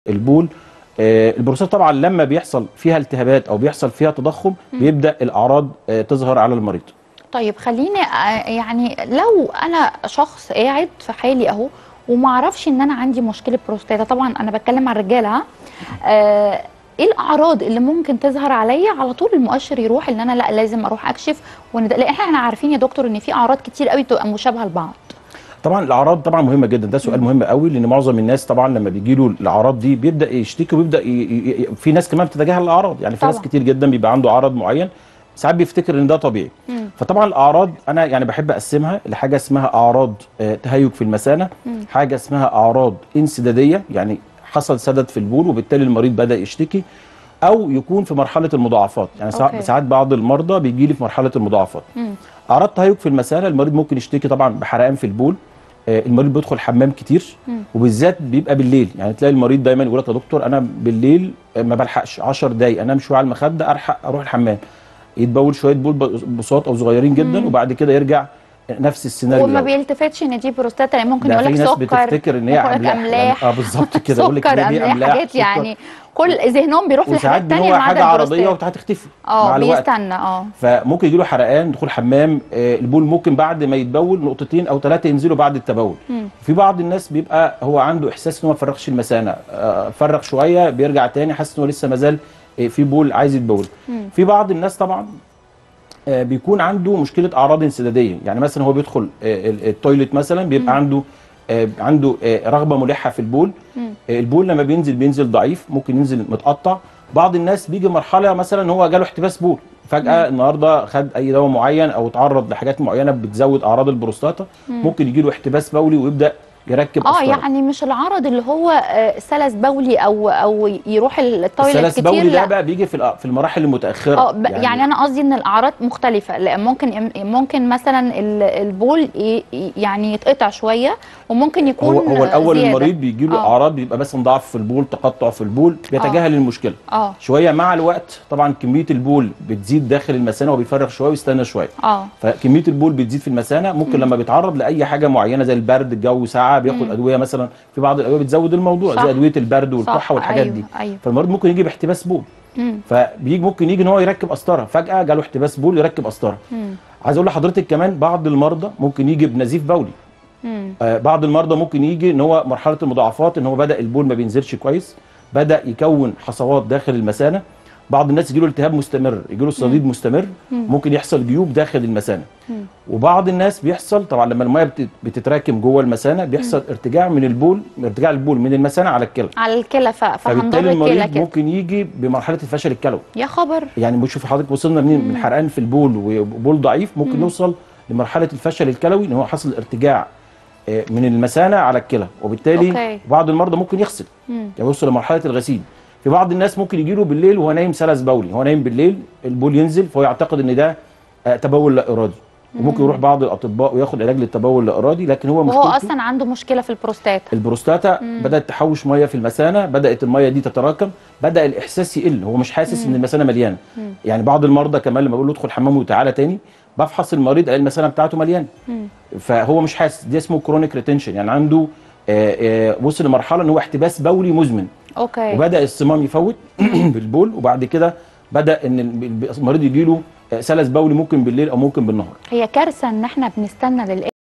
البول آه، البروستاتا طبعا لما بيحصل فيها التهابات او بيحصل فيها تضخم بيبدا الاعراض آه، تظهر على المريض طيب خليني آه، يعني لو انا شخص قاعد في حالي اهو وما اعرفش ان انا عندي مشكله بروستاتا طبعا انا بتكلم عن الرجاله ها آه، ايه الاعراض اللي ممكن تظهر عليا على طول المؤشر يروح ان انا لا لازم اروح اكشف وان ده- لان احنا عارفين يا دكتور ان في اعراض كتير قوي بتبقى مشابهه لبعض طبعا الاعراض طبعا مهمه جدا ده سؤال مهم قوي لان معظم الناس طبعا لما بيجي له الاعراض دي بيبدا يشتكي وبيبدا ي... ي... ي- في ناس كمان بتتجاهل الاعراض يعني في ناس طبعا. كتير جدا بيبقى عنده عرض معين ساعات بيفتكر ان ده طبيعي مم. فطبعا الاعراض انا يعني بحب اقسمها لحاجه اسمها اعراض آه، تهيج في المثانه مم. حاجه اسمها اعراض انسداديه يعني حصل سدد في البول وبالتالي المريض بدا يشتكي او يكون في مرحله المضاعفات يعني ساعات أوكي. ساعات بعض المرضى بيجي لي في مرحله المضاعفات مم. اعراض تهيج في المثانه المريض ممكن يشتكي طبعا بحرقان في البول آه، المريض بيدخل حمام كتير مم. وبالذات بيبقى بالليل يعني تلاقي المريض دايما يقول لك يا دكتور انا بالليل آه، ما بلحقش 10 دقايق انام شويه على المخده الحق اروح الحمام يتبول شويه بول بساط او صغيرين جدا مم. وبعد كده يرجع نفس السيناريو وما الأول. بيلتفتش ان دي بروستاتا يعني ممكن ده يقول في لك ناس سكر بتفتكر ان هي ممكن يقول لك املاح املاح يعني اه بالظبط كده يقول لك سكر دي املاح املاح حاجات سكر. يعني كل ذهنهم بيروح في وساعات الحاجات ان الثانيه هو ما حاجه عدا عرضيه البروستاتا وهتختفي اه مع الوقت بيستنى اه فممكن يجيله حرقان دخول حمام آه، البول ممكن بعد ما يتبول نقطتين او ثلاثه ينزلوا بعد التبول مم. في بعض الناس بيبقى هو عنده احساس ان هو ما فرغش المثانه آه، فرغ شويه بيرجع تاني حاسس ان هو لسه مازال آه، في بول عايز يتبول مم. في بعض الناس طبعا آه، بيكون عنده مشكله اعراض انسداديه يعني مثلا هو بيدخل آه، ال- التويليت مثلا بيبقى عنده آه، عنده آه، رغبه ملحه في البول مم. آه، البول لما بينزل بينزل ضعيف ممكن ينزل متقطع بعض الناس بيجي مرحله مثلا هو جاله احتباس بول فجاه النهارده خد اي دواء معين او اتعرض لحاجات معينه بتزود اعراض البروستاتا ممكن يجي له احتباس بولي ويبدا يركب اه قسطره يعني مش العرض اللي هو آه، سلس بولي او او يروح التويليت السلس كتير بولي ده لا بقى بيجي في الأ- في المراحل المتاخره اه ب- يعني, يعني انا قصدي ان الاعراض مختلفه لا ممكن ممكن مثلا ال- البول ي- ي- يعني يتقطع شويه وممكن يكون هو هو الاول زيادة. المريض بيجي له آه. اعراض بيبقى مثلا ضعف في البول تقطع في البول بيتجاهل المشكله اه شويه مع الوقت طبعا كميه البول بتزيد داخل المثانه وبيفرغ شويه ويستنى شويه اه فكميه البول بتزيد في المثانه ممكن لما بيتعرض لاي حاجه معينه زي البرد الجو ساعه بياخد ادويه مثلا في بعض الادويه بتزود الموضوع صح. زي ادويه البرد والكحه صح والحاجات أيوه دي ايوه فالمريض ممكن يجي باحتباس بول مم. فبيجي ممكن يجي ان هو يركب قسطره فجاه جاله احتباس بول يركب قسطره مم. عايز اقول لحضرتك كمان بعض المرضى ممكن يجي بنزيف بولي مم. آه، بعض المرضى ممكن يجي ان هو مرحله المضاعفات ان هو بدا البول ما بينزلش كويس بدا يكون حصوات داخل المثانه بعض الناس يجي له التهاب مستمر يجي له صديد مستمر ممكن يحصل جيوب داخل المثانه مم. وبعض الناس بيحصل طبعا لما الميه بت- بتتراكم جوه المثانه بيحصل ارتجاع من البول ارتجاع البول من المثانه على الكلى على الكلى ف- فهنضر فبالتالي الكلى المريض كده ممكن يجي بمرحله الفشل الكلوي يا خبر يعني بشوف حضرتك وصلنا منين من حرقان في البول وبول ضعيف ممكن نوصل لمرحله الفشل الكلوي ان هو حصل ارتجاع آه، من المثانه على الكلى وبالتالي أوكي. بعض المرضى ممكن يغسل مم. يعني يوصل لمرحله الغسيل في بعض الناس ممكن يجي له بالليل وهو نايم سلس بولي هو نايم بالليل البول ينزل فهو يعتقد ان ده آه، تبول لا ارادي وممكن يروح بعض الاطباء وياخد علاج للتبول اللا ارادي لكن هو وهو مشكلته اصلا عنده مشكله في البروستاتا البروستاتا بدات تحوش ميه في المثانه بدات الميه دي تتراكم بدا الاحساس يقل هو مش حاسس ان المثانه مليانه يعني بعض المرضى كمان لما بقول له ادخل حمام وتعالى تاني بفحص المريض الاقي المثانه بتاعته مليانه فهو مش حاسس دي اسمه كرونيك ريتنشن يعني عنده آه، آه، وصل لمرحله ان هو احتباس بولي مزمن اوكي وبدا الصمام يفوت بالبول وبعد كده بدا ان المريض يجي له سلس بولي ممكن بالليل او ممكن بالنهار هي كارثه ان احنا بنستنى للآخر